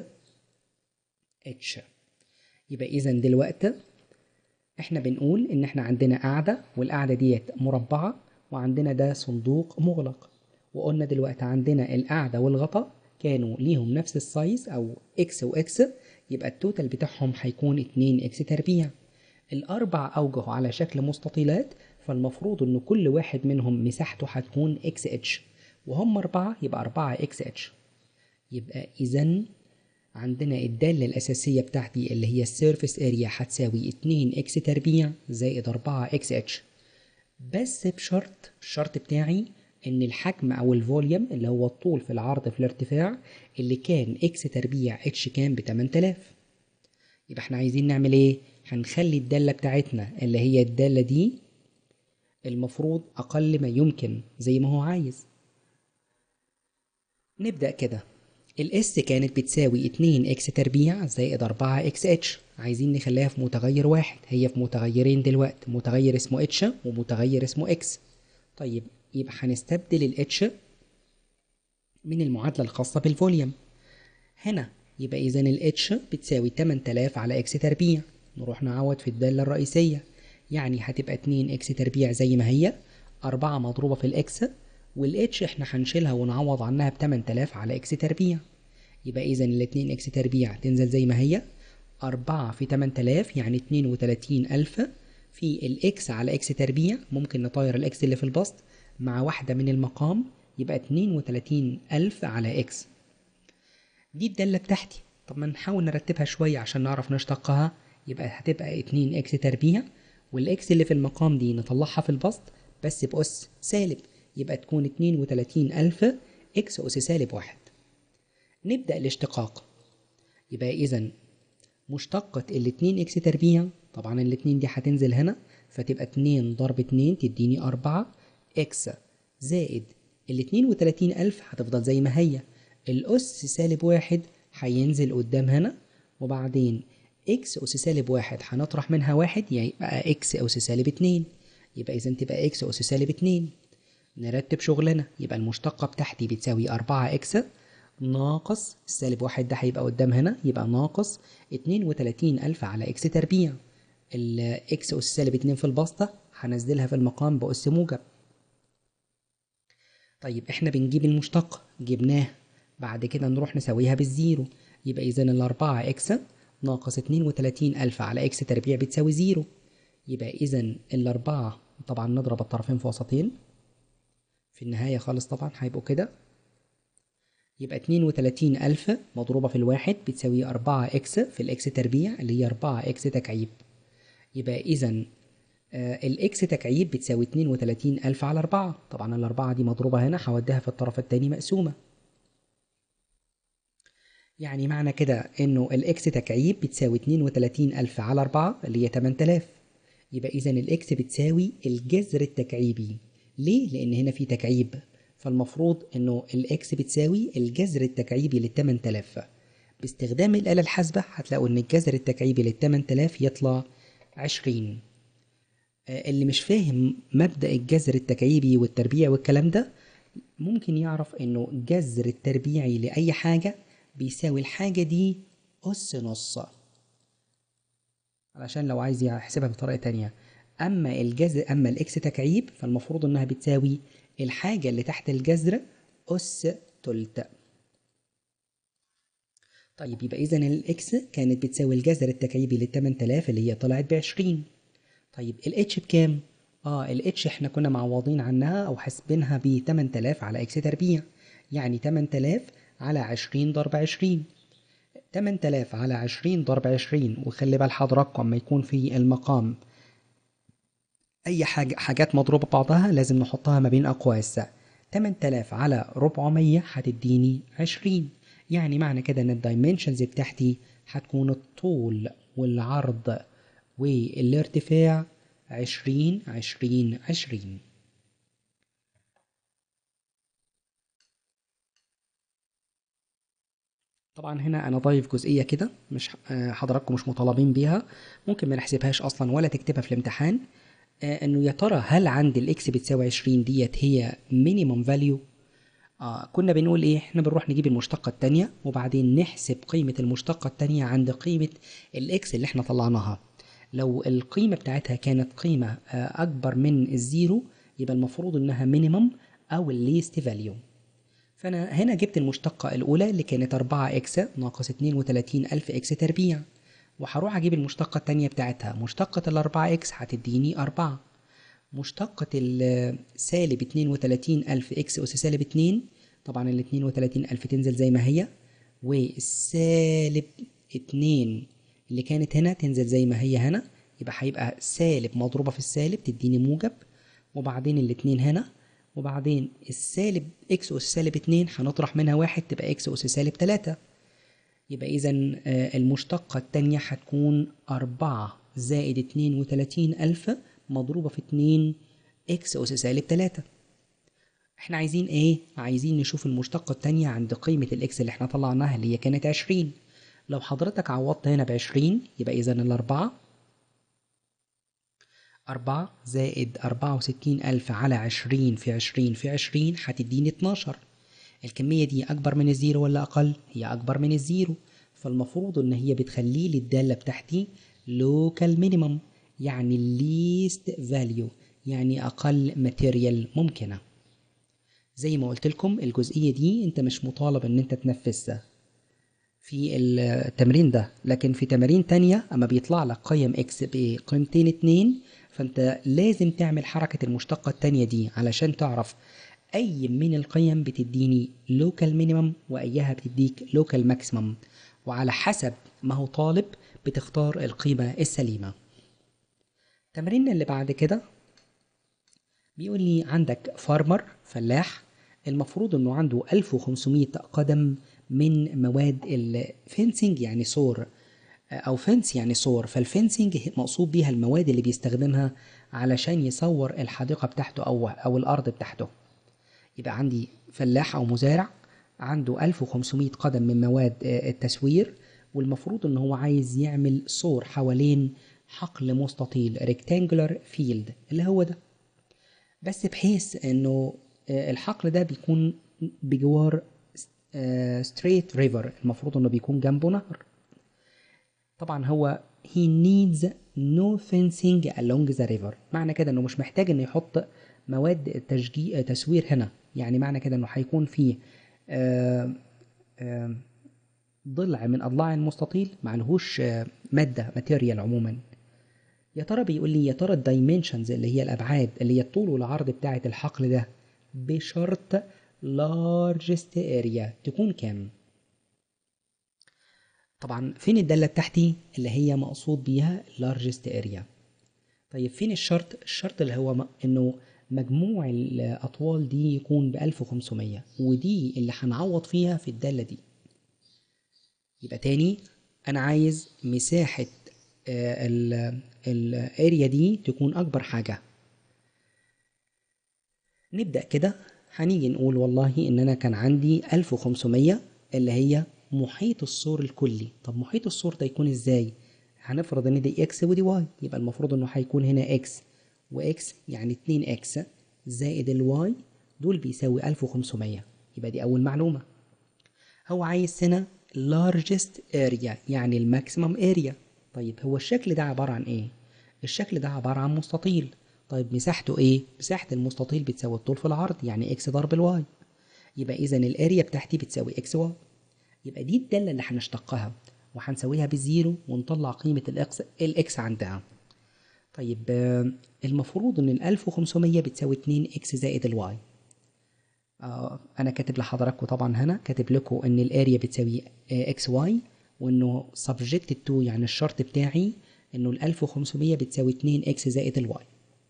اتش يبقى إذا دلوقتي احنا بنقول ان احنا عندنا قاعدة والقاعدة ديت مربعة وعندنا ده صندوق مغلق وقلنا دلوقتي عندنا القاعدة والغطا كانوا ليهم نفس السايز او اكس واكس يبقى التوتال بتاعهم هيكون 2 اكس تربيع الاربع اوجه على شكل مستطيلات فالمفروض ان كل واحد منهم مساحته هتكون اكس اتش وهم اربعة يبقى اربعة اكس اتش يبقى اذا عندنا الدالة الأساسية بتاعتي اللي هي السيرفيس اريا هتساوي 2 اكس تربيع زائد 4 اكس اتش بس بشرط الشرط بتاعي ان الحجم او الفوليوم اللي هو الطول في العرض في الارتفاع اللي كان اكس تربيع اتش كان ب 8000 يبقى احنا عايزين نعمل ايه هنخلي الدالة بتاعتنا اللي هي الدالة دي المفروض اقل ما يمكن زي ما هو عايز نبدأ كده الاس كانت بتساوي 2 اكس تربيع زائد 4 اكس اتش عايزين نخليها في متغير واحد هي في متغيرين دلوقتي متغير اسمه اتش ومتغير اسمه اكس طيب يبقى هنستبدل الاتش من المعادلة الخاصة بالفوليوم هنا يبقى إذا الاتش بتساوي 8000 على اكس تربيع نروح نعوض في الدالة الرئيسية يعني هتبقى 2 اكس تربيع زي ما هي 4 مضروبة في الاكس والاتش احنا هنشيلها ونعوض عنها ب 8000 على اكس تربيع يبقى إذا ال 2 اكس تربيع تنزل زي ما هي 4 في 8000 يعني 32000 في الاكس على اكس تربيع ممكن نطير الاكس اللي في البسط مع واحدة من المقام يبقى 32000 على اكس دي الدالة بتاعتي طب ما نحاول نرتبها شوية عشان نعرف نشتقها يبقى هتبقى 2 اكس تربيع والاكس اللي في المقام دي نطلعها في البسط بس بأس سالب يبقى تكون 32000 اكس أس سالب واحد نبدأ الاشتقاق يبقى إذا مشتقة الاتنين اكس تربيع طبعا الاتنين دي هتنزل هنا فتبقى اتنين ضرب اتنين تديني أربعة اكس زائد الاتنين وتلاتين ألف هتفضل زي ما هي الأس سالب واحد هينزل قدام هنا وبعدين اكس أس سالب واحد هنطرح منها واحد يبقى اكس أس سالب اتنين يبقى إذا تبقى اكس أس سالب اتنين نرتب شغلنا يبقى المشتقة بتاعتي بتساوي أربعة اكس ناقص السالب واحد ده هيبقى قدام هنا يبقى ناقص اتنين وتلاتين ألف على اكس تربيع الاكس أس سالب اتنين في البسطة هنزلها في المقام بأس موجب طيب احنا بنجيب المشتق جبناه بعد كده نروح نساويها بالزيرو يبقى إذا الأربعة إكس ناقص اتنين وتلاتين ألف على إكس تربيع بتساوي زيرو يبقى إذا الأربعة طبعا نضرب الطرفين في وسطين في النهاية خالص طبعا هيبقوا كده يبقى اتنين وتلاتين ألف مضروبة في الواحد بتساوي أربعة إكس في الإكس تربيع اللي هي أربعة إكس تكعيب يبقى إذا آه الإكس تكعيب بتساوي اتنين وتلاتين ألف على أربعة طبعا الأربعة دي مضروبة هنا هوديها في الطرف التاني مقسومة يعني معنى كده إنه الإكس تكعيب بتساوي اتنين وتلاتين ألف على أربعة اللي هي تمن تلاف يبقى إذا الإكس بتساوي الجذر التكعيبي ليه؟ لأن هنا في تكعيب فالمفروض إنه الإكس بتساوي الجذر التكعيبي للتمن تلاف باستخدام الآلة الحاسبة هتلاقوا إن الجذر التكعيبي للتمن تلاف يطلع عشرين اللي مش فاهم مبدأ الجذر التكعيبي والتربيع والكلام ده ممكن يعرف إنه الجذر التربيعي لأي حاجة بيساوي الحاجة دي أس نص علشان لو عايز يحسبها بطريقة تانية أما الجذر أما الإكس تكعيب فالمفروض إنها بتساوي الحاجة اللي تحت الجذر أس تلت طيب يبقى إذا الإكس كانت بتساوي الجذر التكعيبي للتمن تلاف اللي هي طلعت بعشرين طيب الاتش بكام؟ اه الاتش احنا كنا معوضين عنها او حاسبينها ب 8000 على اكس تربيع يعني 8000 على 20 ضرب 20 8000 على 20 ضرب 20 وخلي بال حضراتكم اما يكون في المقام اي حاجة حاجات مضروبة بعضها لازم نحطها ما بين اقواس 8000 على 400 هتديني 20 يعني معنى كده ان الدايمنشنز بتاعتي هتكون الطول والعرض والارتفاع عشرين عشرين عشرين طبعا هنا انا ضايف جزئيه كده مش حضراتكم مش مطالبين بيها ممكن ما نحسبهاش اصلا ولا تكتبها في الامتحان انه يا ترى هل عند الاكس بتساوي 20 ديت هي مينيمم فاليو آه كنا بنقول ايه احنا بنروح نجيب المشتقة التانية وبعدين نحسب قيمة المشتقة التانية عند قيمة الاكس اللي احنا طلعناها لو القيمة بتاعتها كانت قيمة أكبر من الزيرو يبقى المفروض إنها مينيمم أو الليست فاليو فأنا هنا جبت المشتقة الأولى اللي كانت أربعة إكس ناقص اتنين وتلاتين ألف إكس تربيع وهروح أجيب المشتقة التانية بتاعتها مشتقة الأربعة إكس هتديني أربعة مشتقة السالب اتنين وتلاتين ألف إكس أس سالب اتنين طبعا الاتنين وتلاتين ألف تنزل زي ما هي والسالب اتنين اللي كانت هنا تنزل زي ما هي هنا يبقى هيبقى سالب مضروبة في السالب تديني موجب وبعدين الاتنين هنا وبعدين السالب اكس أس سالب اتنين هنطرح منها واحد تبقى اكس أس سالب تلاتة يبقى إذا المشتقة التانية هتكون أربعة زائد اتنين وتلاتين ألف مضروبة في اتنين اكس أس سالب تلاتة احنا عايزين ايه؟ عايزين نشوف المشتقة التانية عند قيمة الاكس اللي احنا طلعناها اللي هي كانت عشرين لو حضرتك عوضت هنا بعشرين يبقى إذا الأربعة أربعة زائد أربعة وستين ألف على عشرين في عشرين في عشرين هتديني اتناشر الكمية دي أكبر من الزيرو ولا أقل؟ هي أكبر من الزيرو فالمفروض إن هي بتخلي لي الدالة بتاعتي لوكال مينيمم يعني least value يعني أقل ماتيريال ممكنة زي ما قلت لكم الجزئية دي أنت مش مطالب إن أنت تنفذها في التمرين ده لكن في تمارين تانية أما بيطلع لك قيم إكس بقيمتين اتنين فأنت لازم تعمل حركة المشتقة التانية دي علشان تعرف أي من القيم بتديني لوكال مينيمم وأيها بتديك لوكال ماكسيمم وعلى حسب ما هو طالب بتختار القيمة السليمة تمرين اللي بعد كده بيقول لي عندك فارمر فلاح المفروض انه عنده 1500 قدم من مواد الفنسنج يعني سور او فنس يعني سور فالفنسنج مقصود بيها المواد اللي بيستخدمها علشان يصور الحديقة بتاعته او او الارض بتاعته يبقى عندي فلاح او مزارع عنده 1500 قدم من مواد التسوير والمفروض ان هو عايز يعمل سور حوالين حقل مستطيل ريكتانجولار فيلد اللي هو ده بس بحيث انه الحقل ده بيكون بجوار ستريت ريفر المفروض انه بيكون جنبه نهر طبعا هو he needs no fencing along the river معنى كده انه مش محتاج انه يحط مواد تشجيع تسوير هنا يعني معنى كده انه هيكون فيه ضلع من اضلاع المستطيل معلهوش ماده ماتيريال عموما يا ترى بيقول لي يا ترى الدايمنشنز اللي هي الابعاد اللي هي الطول والعرض بتاعه الحقل ده بشرط largest area تكون كام طبعا فين الدالة بتاعتي اللي هي مقصود بيها largest area طيب فين الشرط الشرط اللي هو م... انه مجموع الاطوال دي يكون ب 1500 ودي اللي هنعوض فيها في الدالة دي يبقى تاني انا عايز مساحة الاريا دي تكون اكبر حاجة نبدأ كده هنيجي نقول والله ان انا كان عندي 1500 اللي هي محيط السور الكلي طب محيط السور ده يكون ازاي هنفرض ان دي اكس ودي واي يبقى المفروض انه هيكون هنا اكس واكس يعني 2 اكس زائد الواي دول بيساوي 1500 يبقى دي اول معلومة هو عايز هنا largest area يعني الماكسيمم area طيب هو الشكل ده عبارة عن ايه الشكل ده عبارة عن مستطيل طيب مساحته ايه مساحة المستطيل بتساوي الطول في العرض يعني اكس ضرب الواي يبقى اذا الاريا بتاعتي بتساوي اكس واي يبقى دي الدالة اللي هنشتقها وهنساويها بالزيرو ونطلع قيمة الاكس الاكس عندها طيب المفروض ان ال 1500 بتساوي 2 اكس زائد الواي آه انا كاتب لحضراتكم طبعا هنا كاتب لكم ان الاريا بتساوي اكس واي وانه subjected to يعني الشرط بتاعي انه ال 1500 بتساوي 2 اكس زائد الواي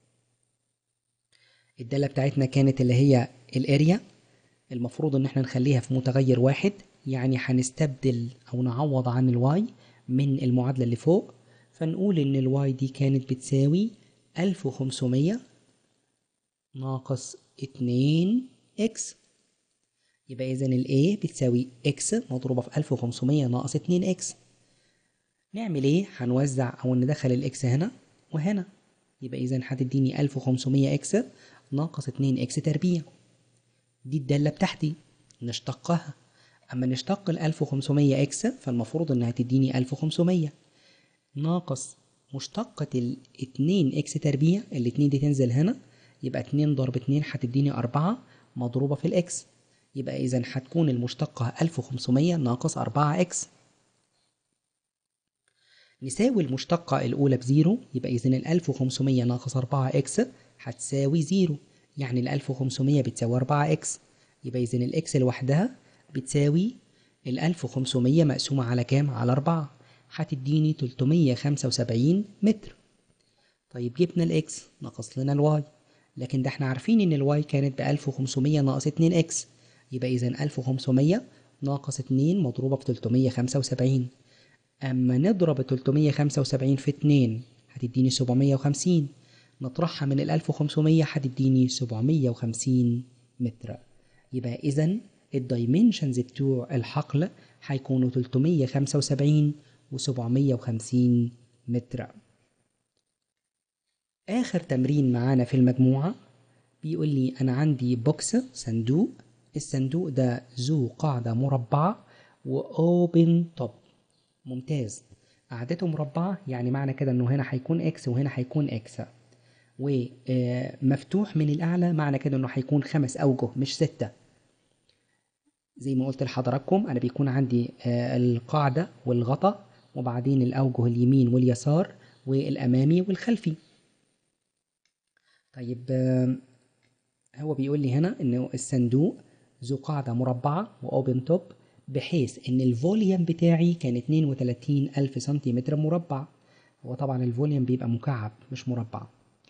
الدالة بتاعتنا كانت اللي هي الاريا المفروض ان احنا نخليها في متغير واحد يعني هنستبدل او نعوض عن الواي من المعادلة اللي فوق فنقول ان الواي دي كانت بتساوي 1500 ناقص 2 اكس يبقى اذا ال A بتساوي اكس مضروبة في 1500 ناقص 2 اكس نعمل ايه هنوزع او ندخل الاكس هنا وهنا يبقى اذا هتديني 1500 اكس ناقص 2 اكس تربيع دي الدالة بتاعتي نشتقها اما نشتق ال 1500 اكس فالمفروض انها تديني 1500 ناقص مشتقة ال 2 اكس تربيع الاتنين دي تنزل هنا يبقى 2 ضرب 2 هتديني 4 مضروبة في الاكس يبقى إذا هتكون المشتقة 1500 ناقص 4 اكس نساوي المشتقة الأولى بزيرو يبقى إذا ال 1500 ناقص 4 اكس هتساوي زيرو يعني ال 1500 بتساوي 4 اكس يبقى إذا الإكس لوحدها بتساوي ال 1500 مقسومة على كام؟ على 4 هتديني 375 متر طيب جبنا الإكس ناقص لنا الواي لكن ده احنا عارفين إن الواي كانت ب 1500 ناقص 2 إكس يبقى إذا 1500 ناقص 2 مضروبة في 375 أما نضرب 375 في 2 هتديني 750 نطرحها من ال 1500 هتديني 750 متر يبقى إذا الدايمنشنز بتوع الحقل هيكونوا 375 و 750 متر آخر تمرين معانا في المجموعة بيقول لي أنا عندي بوكس صندوق الصندوق ده ذو قاعدة مربعة وأوبن توب ممتاز قاعدته مربعة يعني معنى كده انه هنا هيكون اكس وهنا هيكون اكس ومفتوح من الاعلى معنى كده انه هيكون خمس اوجه مش ستة زي ما قلت لحضراتكم انا بيكون عندي القاعدة والغطا وبعدين الاوجه اليمين واليسار والامامي والخلفي طيب هو بيقول لي هنا انه الصندوق ذو قاعدة مربعة وأوبن توب بحيث ان الفوليوم بتاعي كان 32 ألف سنتيمتر مربع هو طبعا الفوليوم بيبقى مكعب مش مربع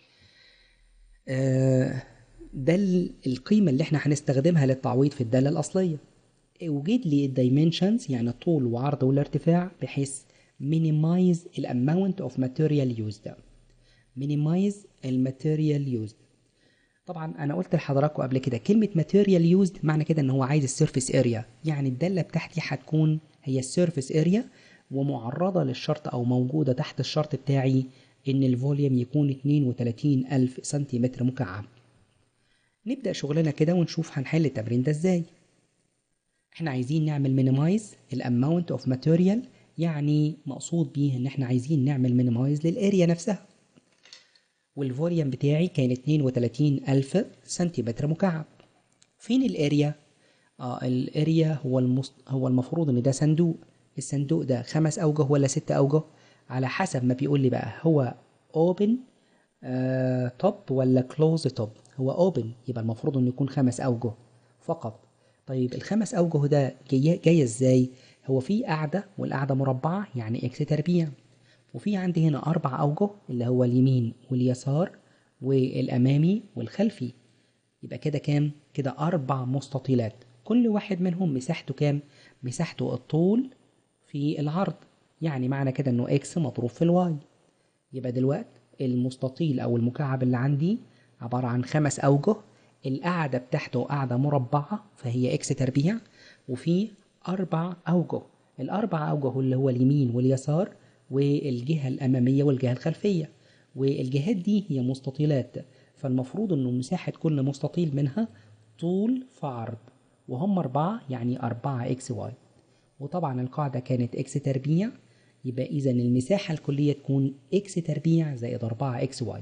آه، ده ال- القيمة اللي احنا هنستخدمها للتعويض في الدالة الأصلية وجد لي الدايمنشنز يعني الطول وعرض والارتفاع بحيث minimize ال amount of material used minimize الماتيريال used طبعا انا قلت لحضراتكم قبل كده كلمه ماتيريال يوزد معنى كده ان هو عايز السيرفيس اريا يعني الداله بتاعتي هتكون هي السيرفيس اريا ومعرضه للشرط او موجوده تحت الشرط بتاعي ان الفوليوم يكون 32 الف سنتيمتر مكعب نبدا شغلنا كده ونشوف هنحل التمرين ده ازاي احنا عايزين نعمل مينيمايز الاماونت اوف ماتيريال يعني مقصود بيه ان احنا عايزين نعمل مينيمايز للاريا نفسها والفوليوم بتاعي كان 32 ألف سنتيمتر مكعب فين الاريا؟ اه الاريا هو المص... هو المفروض ان ده صندوق الصندوق ده خمس اوجه ولا ست اوجه على حسب ما بيقول لي بقى هو open آه top ولا close top هو open يبقى المفروض انه يكون خمس اوجه فقط طيب الخمس اوجه ده جاي, جاي ازاي هو في قاعده والقاعده مربعه يعني اكس تربيع وفي عندي هنا أربع أوجه اللي هو اليمين واليسار والأمامي والخلفي يبقى كده كام؟ كده أربع مستطيلات كل واحد منهم مساحته كام؟ مساحته الطول في العرض يعني معنى كده إنه إكس مضروب في الواي يبقى دلوقتي المستطيل أو المكعب اللي عندي عبارة عن خمس أوجه القاعدة بتاعته قاعدة مربعة فهي إكس تربيع وفي أربع أوجه الأربع أوجه اللي هو اليمين واليسار والجهة الأمامية والجهة الخلفية والجهات دي هي مستطيلات فالمفروض إنه مساحة كل مستطيل منها طول في عرض وهم أربعة يعني أربعة إكس واي وطبعا القاعدة كانت إكس تربيع يبقى إذا المساحة الكلية تكون إكس تربيع زائد أربعة إكس واي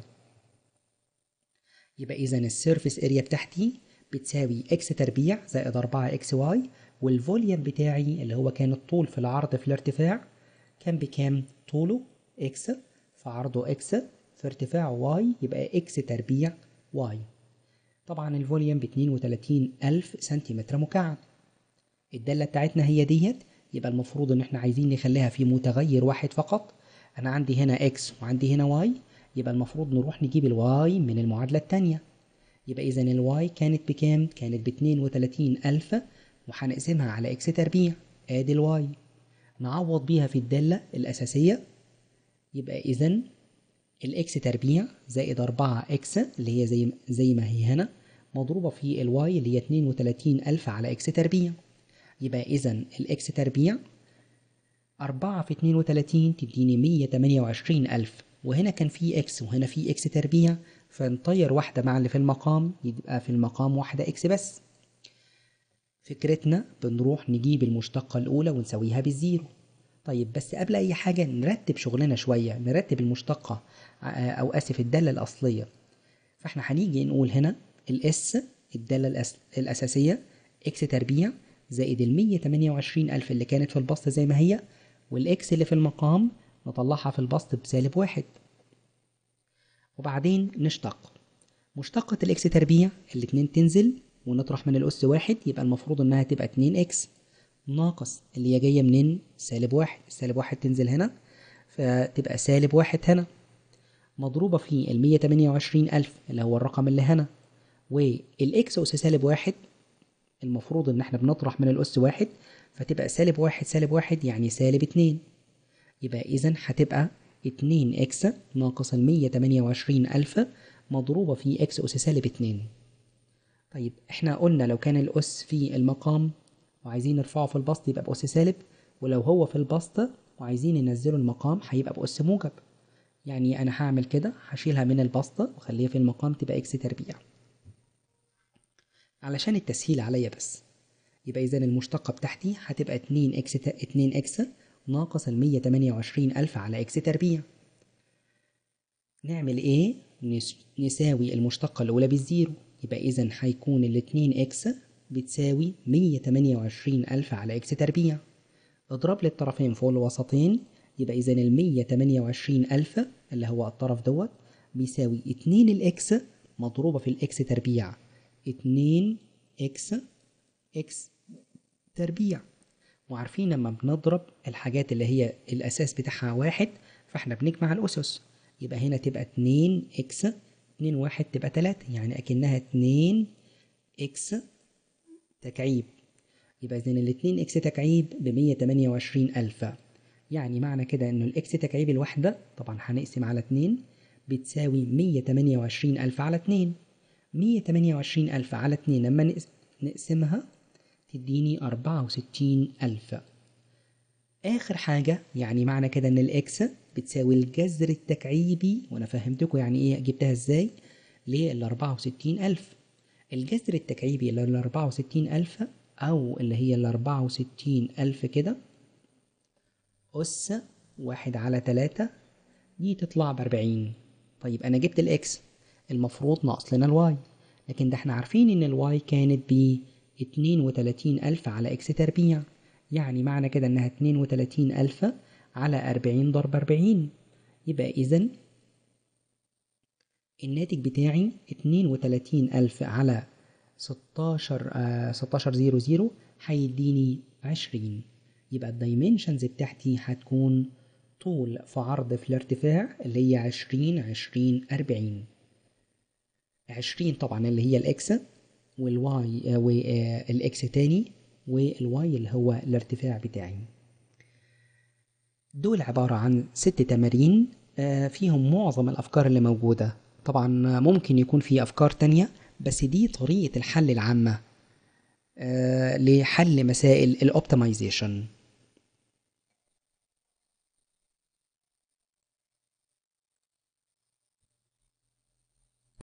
يبقى إذا السيرفيس اريا بتاعتي بتساوي إكس تربيع زائد أربعة إكس واي والفوليوم بتاعي اللي هو كان الطول في العرض في الارتفاع كان بكام طوله اكس في عرضه اكس في ارتفاعه واي يبقى اكس تربيع واي طبعا الفوليوم ب 32 ألف سنتيمتر مكعب الدالة بتاعتنا هي ديت يبقى المفروض ان احنا عايزين نخليها في متغير واحد فقط انا عندي هنا اكس وعندي هنا واي يبقى المفروض نروح نجيب الواي من المعادلة التانية يبقى اذا الواي كانت بكام كانت ب 32 ألف وهنقسمها على اكس تربيع ادي الواي نعوض بيها في الدالة الأساسية يبقى إذا الإكس تربيع زائد أربعة إكس اللي هي زي زي ما هي هنا مضروبة في الواي اللي هي اتنين وتلاتين ألف على إكس تربيع يبقى إذا الإكس تربيع أربعة في اتنين وتلاتين تديني مية تمانية وعشرين ألف وهنا كان في إكس وهنا في إكس تربيع فنطير واحدة مع اللي في المقام يبقى في المقام واحدة إكس بس فكرتنا بنروح نجيب المشتقة الأولى ونسويها بالزيرو طيب بس قبل أي حاجة نرتب شغلنا شوية نرتب المشتقة أو آسف الدالة الأصلية فاحنا هنيجي نقول هنا الإس الدالة الأس... الأساسية إكس تربيع زائد المية تمانية وعشرين ألف اللي كانت في البسط زي ما هي والإكس اللي في المقام نطلعها في البسط بسالب واحد وبعدين نشتق مشتقة الإكس تربيع الاتنين تنزل ونطرح من الأس واحد يبقى المفروض إنها تبقى اتنين إكس ناقص اللي هي جاية منين سالب واحد السالب واحد تنزل هنا فتبقى سالب واحد هنا مضروبة في المية تمانية وعشرين ألف اللي هو الرقم اللي هنا والإكس أس سالب واحد المفروض إن احنا بنطرح من الأس واحد فتبقى سالب واحد سالب واحد يعني سالب اتنين يبقى إذا هتبقى اتنين إكس ناقص المية تمانية وعشرين ألف مضروبة في إكس أس سالب اتنين طيب احنا قلنا لو كان الأس في المقام وعايزين نرفعه في البسط يبقى بأس سالب ولو هو في البسط وعايزين ننزله المقام هيبقى بأس موجب يعني أنا هعمل كده هشيلها من البسط وخليها في المقام تبقى إكس تربيع علشان التسهيل عليا بس يبقى إذا المشتقة بتاعتي هتبقى اتنين إكس ت... اتنين إكس ناقص المية تمانية وعشرين ألف على إكس تربيع نعمل إيه؟ نس... نساوي المشتقة الأولى بالزيرو يبقى إذا هيكون الاتنين إكس بتساوي مية تمانية وعشرين ألف على إكس تربيع اضرب لي الطرفين فوق الوسطين يبقى إذا المية تمانية وعشرين ألف اللي هو الطرف دوت بيساوي اتنين الإكس مضروبة في الإكس تربيع اتنين إكس إكس تربيع وعارفين لما بنضرب الحاجات اللي هي الأساس بتاعها واحد فاحنا بنجمع الأسس يبقى هنا تبقى اتنين إكس اتنين واحد تبقى تلاتة يعني أكنها اتنين إكس تكعيب يبقى إذن الاتنين إكس تكعيب بمية تمانية وعشرين ألف يعني معنى كده إنه الإكس تكعيب الواحدة طبعا هنقسم على اتنين بتساوي مية تمانية وعشرين ألف على اتنين مية تمانية وعشرين ألف على اتنين لما نقس- نقسمها تديني أربعة وستين ألف آخر حاجة يعني معنى كده إن الإكس بتساوي الجذر التكعيبي وأنا فهمتكم يعني إيه جبتها إزاي للأربعة وستين ألف الجذر التكعيبي للأربعة وستين ألف أو اللي هي الأربعة وستين ألف كده أس واحد على تلاتة دي تطلع بأربعين طيب أنا جبت الإكس المفروض ناقص لنا الواي لكن ده احنا عارفين إن الواي كانت ب اتنين وتلاتين ألف على إكس تربيع يعني معنى كده إنها اتنين وتلاتين ألف على أربعين ضرب أربعين يبقى إذن الناتج بتاعي اتنين وتلاتين ألف على ستاشر آه ستاشر زيرو زيرو هيديني عشرين يبقى الدايمنشنز بتاعتي هتكون طول في عرض في الارتفاع اللي هي عشرين عشرين أربعين عشرين طبعا اللي هي الإكس والواي آه والإكس تاني والواي اللي هو الارتفاع بتاعي دول عبارة عن ست تمارين آه، فيهم معظم الأفكار اللي موجودة طبعا ممكن يكون في أفكار تانية بس دي طريقة الحل العامة آه، لحل مسائل الأوبتمايزيشن